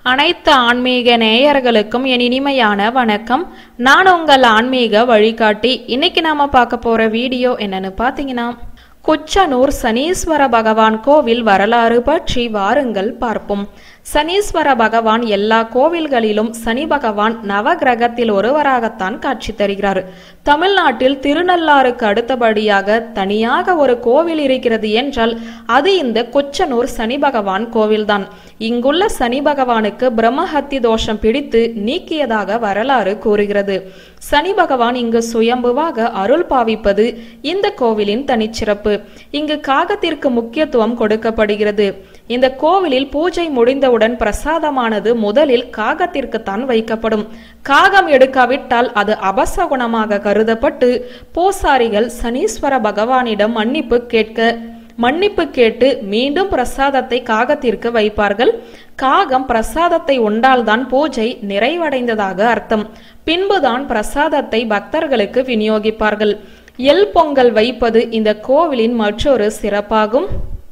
அனைத்து ஆன்மீக நேயர்களுக்கும் என் இனிமையான வணக்கம் நான் உங்கள் ஆன்மீக வழிகாட்டி இன்னைக்கு நாம பார்க்க போற வீடியோ என்னன்னு பார்த்தீங்கன்னா குச்சனூர் சனீஸ்வர பகவான் கோவில் வரலாறு பற்றி வாருங்கள் பார்ப்போம் சனீஸ்வர பகவான் எல்லா கோவில்களிலும் சனி பகவான் நவகிரகத்தில் ஒருவராகத்தான் காட்சி தருகிறார் தமிழ்நாட்டில் திருநள்ளாறுக்கு அடுத்தபடியாக தனியாக ஒரு கோவில் இருக்கிறது என்றால் அது இந்த கொச்சனூர் சனி பகவான் கோவில்தான் இங்குள்ள சனி பகவானுக்கு பிரம்மஹத்தி தோஷம் பிடித்து நீக்கியதாக வரலாறு கூறுகிறது சனி பகவான் இங்கு சுயம்புவாக அருள் பாவிப்பது இந்த கோவிலின் தனிச்சிறப்பு இங்கு காகத்திற்கு முக்கியத்துவம் கொடுக்கப்படுகிறது இந்த கோவிலில் பூஜை முடிந்தவுடன் பிரசாதமானது முதலில் காகத்திற்குத்தான் வைக்கப்படும் காகம் எடுக்காவிட்டால் அது அபசகுணமாக கருதப்பட்டு பூசாரிகள் சனீஸ்வர பகவானிடம் மன்னிப்பு கேட்க மன்னிப்பு கேட்டு மீண்டும் பிரசாதத்தை காகத்திற்கு வைப்பார்கள் காகம் பிரசாதத்தை உண்டால்தான் பூஜை நிறைவடைந்ததாக அர்த்தம் பின்புதான் பிரசாதத்தை பக்தர்களுக்கு விநியோகிப்பார்கள் எல் பொங்கல் வைப்பது இந்த கோவிலின் மற்றொரு சிறப்பாகும்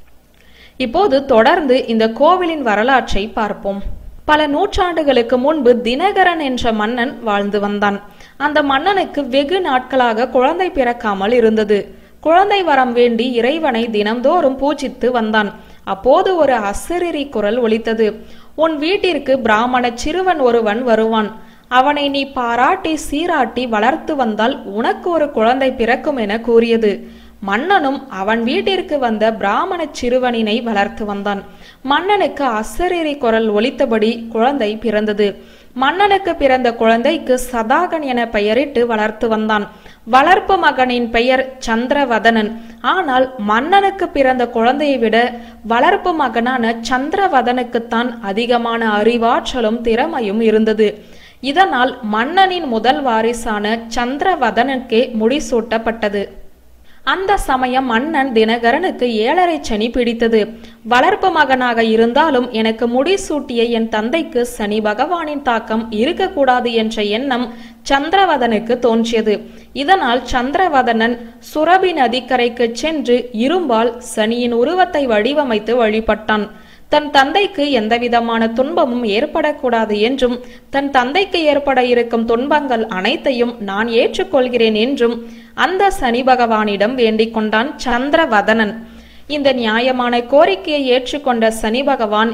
இப்போது தொடர்ந்து இந்த கோவிலின் வரலாற்றை பார்ப்போம் பல நூற்றாண்டுகளுக்கு முன்பு தினகரன் என்ற மன்னன் வாழ்ந்து வந்தான் அந்த மன்னனுக்கு வெகு நாட்களாக குழந்தை பிறக்காமல் இருந்தது குழந்தை வரம் வேண்டி இறைவனை தினம்தோறும் பூஜித்து வந்தான் அப்போது ஒரு அசரீரி குரல் ஒலித்தது உன் வீட்டிற்கு பிராமண சிறுவன் ஒருவன் வருவான் அவனை நீ பாராட்டி சீராட்டி வளர்த்து வந்தால் உனக்கு ஒரு குழந்தை பிறக்கும் என கூறியது மன்னனும் அவன் வீட்டிற்கு வந்த பிராமண சிறுவனினை வளர்த்து வந்தான் மன்னனுக்கு அசரீரி குரல் ஒலித்தபடி குழந்தை பிறந்தது மன்னனுக்கு பிறந்த குழந்தைக்கு சதாகன் என பெயரிட்டு வளர்த்து வந்தான் வளர்ப்பு மகனின் பெயர் சந்திரவதனன் ஆனால் மன்னனுக்கு பிறந்த குழந்தையை விட வளர்ப்பு மகனான சந்திரவதனுக்குத்தான் அதிகமான அறிவாற்றலும் திறமையும் இருந்தது இதனால் மன்னனின் முதல் வாரிசான சந்திரவதனுக்கே முடிசூட்டப்பட்டது அந்த சமயம் மன்னன் தினகரனுக்கு ஏழரை சனி பிடித்தது வளர்ப்பு மகனாக இருந்தாலும் எனக்கு முடிசூட்டிய என் தந்தைக்கு சனி பகவானின் தாக்கம் இருக்கக்கூடாது என்ற எண்ணம் சந்திரவதனுக்கு தோன்றியது இதனால் சந்திரவதனன் சுரபி நதிக்கரைக்கு சென்று இரும்பால் சனியின் உருவத்தை வடிவமைத்து வழிபட்டான் தன் தந்தைக்கு எந்தவிதமான துன்பமும் ஏற்படக்கூடாது என்றும் தன் தந்தைக்கு ஏற்பட இருக்கும் துன்பங்கள் அனைத்தையும் நான் ஏற்றுக்கொள்கிறேன் என்றும் அந்த சனி பகவானிடம் வேண்டிக் கொண்டான் சந்திரவதனன் இந்த நியாயமான கோரிக்கையை ஏற்றுக்கொண்ட சனி பகவான்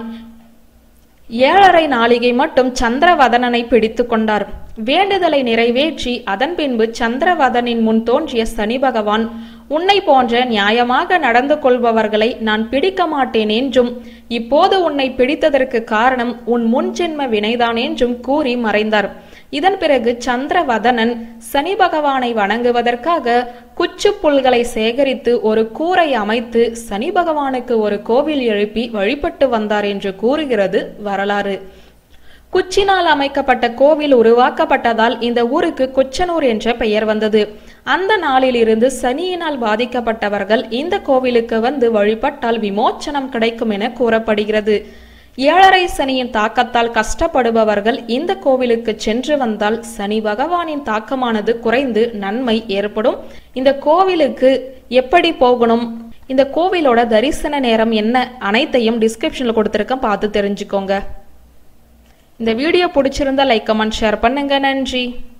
ஏழரை நாளிகை மட்டும் சந்திரவதனனை பிடித்து கொண்டார் வேண்டுதலை நிறைவேற்றி அதன் பின்பு சந்திரவதனின் முன் தோன்றிய சனி பகவான் உன்னை போன்ற நியாயமாக நடந்து கொள்பவர்களை நான் பிடிக்க மாட்டேன் என்றும் இப்போது உன்னை பிடித்ததற்கு காரணம் உன் முன்ஜென்ம வினைதான் என்றும் கூறி மறைந்தார் இதன் பிறகு சந்திரவதனன் சனி பகவானை வணங்குவதற்காக குச்சு புல்களை சேகரித்து ஒரு கூரை அமைத்து சனி பகவானுக்கு ஒரு கோவில் எழுப்பி வழிபட்டு வந்தார் என்று கூறுகிறது வரலாறு குச்சினால் அமைக்கப்பட்ட கோவில் உருவாக்கப்பட்டதால் இந்த ஊருக்கு குச்சனூர் என்ற பெயர் வந்தது அந்த நாளிலிருந்து சனியினால் பாதிக்கப்பட்டவர்கள் இந்த கோவிலுக்கு வந்து வழிபட்டால் விமோச்சனம் கிடைக்கும் என கூறப்படுகிறது ஏழரை சனியின் தாக்கத்தால் கஷ்டப்படுபவர்கள் இந்த கோவிலுக்கு சென்று வந்தால் சனி பகவானின் தாக்கமானது குறைந்து நன்மை ஏற்படும் இந்த கோவிலுக்கு எப்படி போகணும் இந்த கோவிலோட தரிசன நேரம் என்ன அனைத்தையும் டிஸ்கிரிப்ஷன்ல கொடுத்துருக்கேன் பார்த்து தெரிஞ்சுக்கோங்க இந்த வீடியோ பிடிச்சிருந்தா லைக் கமெண்ட் ஷேர் பண்ணுங்க நன்றி